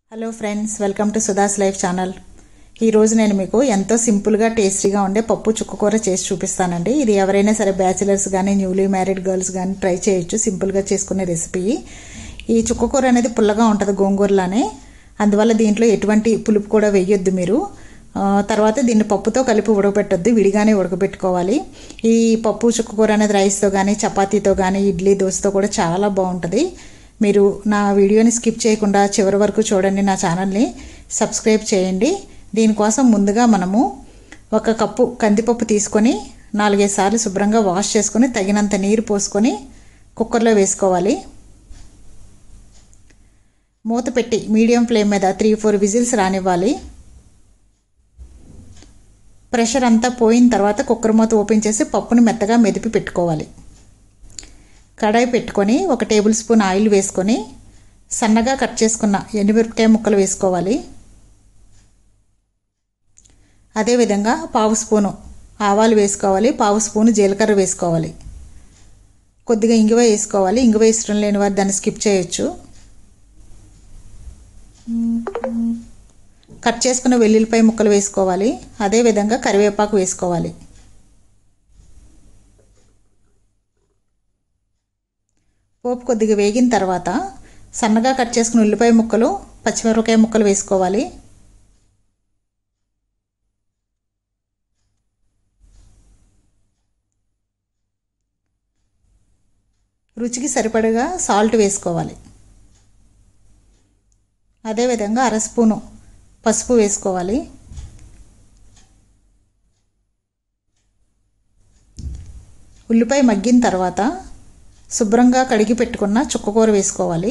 hello friends welcome to Sudha's life channel ఈరోజు నేను మీకు ఎంతో సింపుల్గా టేస్టీగా ఉండే పప్పు చుక్కకూర చేసి చూపిస్తానండి ఇది ఎవరైనా సరే బ్యాచిలర్స్ కానీ న్యూలీ మ్యారీడ్ గర్ల్స్ కానీ ట్రై చేయొచ్చు సింపుల్గా చేసుకునే రెసిపీ ఈ చుక్కకూర అనేది పుల్లగా ఉంటుంది గోంగూరలానే అందువల్ల దీంట్లో ఎటువంటి పులుపు కూడా వేయొద్దు మీరు ఆ, తర్వాత దీన్ని పప్పుతో కలిపి ఉడకబెట్టొద్దు విడిగానే ఉడకబెట్టుకోవాలి ఈ పప్పు చుక్కకూర అనేది రైస్తో కానీ చపాతీతో కానీ ఇడ్లీ దోశతో కూడా చాలా బాగుంటుంది మీరు నా వీడియోని స్కిప్ చేయకుండా చివరి వరకు చూడండి నా ఛానల్ని సబ్స్క్రైబ్ చేయండి దీనికోసం ముందుగా మనము ఒక కప్పు కందిపప్పు తీసుకొని నాలుగైదు సార్లు శుభ్రంగా వాష్ చేసుకొని తగినంత నీరు పోసుకొని కుక్కర్లో వేసుకోవాలి మూత పెట్టి మీడియం ఫ్లేమ్ మీద త్రీ ఫోర్ విజిల్స్ రానివ్వాలి ప్రెషర్ అంతా పోయిన తర్వాత కుక్కర్ మూత ఓపెన్ చేసి పప్పుని మెత్తగా మెదిపి పెట్టుకోవాలి కడాయి పెట్టుకొని ఒక టేబుల్ స్పూన్ ఆయిల్ వేసుకొని సన్నగా కట్ చేసుకున్న ఎండుమిరపకాయ ముక్కలు వేసుకోవాలి అదేవిధంగా పావు స్పూను ఆవాలు వేసుకోవాలి పావు స్పూను జీలకర్ర వేసుకోవాలి కొద్దిగా ఇంగువ వేసుకోవాలి ఇంగువ ఇష్టం లేని వారు దాన్ని స్కిప్ చేయొచ్చు కట్ చేసుకున్న వెల్లుల్లిపాయ ముక్కలు వేసుకోవాలి అదేవిధంగా కరివేపాకు వేసుకోవాలి పోపు కొద్దిగా వేగిన తర్వాత సన్నగా కట్ చేసుకున్న ఉల్లిపాయ ముక్కలు పచ్చిమిరపకాయ ముక్కలు వేసుకోవాలి రుచికి సరిపడగా సాల్ట్ వేసుకోవాలి అదేవిధంగా అర స్పూను పసుపు వేసుకోవాలి ఉల్లిపాయ మగ్గిన తర్వాత శుభ్రంగా కడిగి పెట్టుకున్న చుక్కకూర వేసుకోవాలి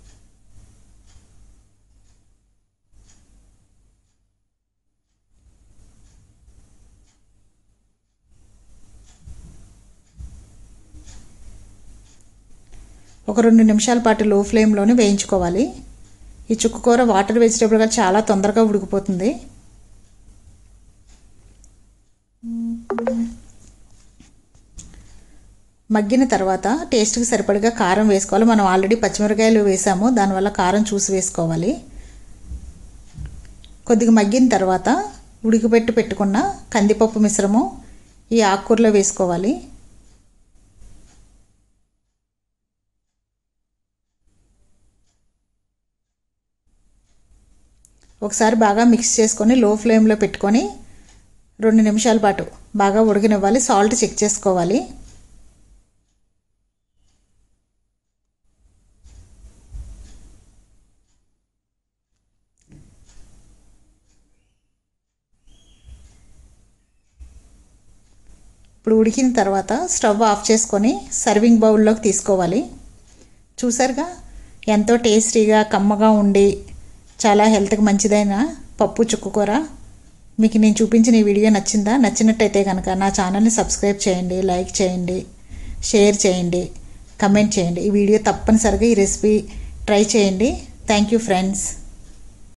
ఒక రెండు నిమిషాల పాటు లో ఫ్లేమ్లోనే వేయించుకోవాలి ఈ చుక్కకూర వాటర్ వెజిటేబుల్గా చాలా తొందరగా ఉడికిపోతుంది మగ్గిన తర్వాత టేస్ట్కి సరిపడగా కారం వేసుకోవాలి మనం ఆల్రెడీ పచ్చిమిరకాయలు వేసాము దానివల్ల కారం చూసి వేసుకోవాలి కొద్దిగా మగ్గిన తర్వాత ఉడికిపెట్టి పెట్టుకున్న కందిపప్పు మిశ్రమం ఈ ఆకుకూరలో వేసుకోవాలి ఒకసారి బాగా మిక్స్ చేసుకొని లో ఫ్లేమ్లో పెట్టుకొని రెండు నిమిషాల పాటు బాగా ఉడకనివ్వాలి సాల్ట్ చెక్ చేసుకోవాలి ఇప్పుడు ఉడికిన తర్వాత స్టవ్ ఆఫ్ చేసుకొని సర్వింగ్ బౌల్లోకి తీసుకోవాలి చూసారుగా ఎంతో టేస్టీగా కమ్మగా ఉండి చాలా హెల్త్కి మంచిదైన పప్పు చుక్కకూర మీకు నేను చూపించిన ఈ వీడియో నచ్చిందా నచ్చినట్టయితే కనుక నా ఛానల్ని సబ్స్క్రైబ్ చేయండి లైక్ చేయండి షేర్ చేయండి కమెంట్ చేయండి ఈ వీడియో తప్పనిసరిగా ఈ రెసిపీ ట్రై చేయండి థ్యాంక్ యూ ఫ్రెండ్స్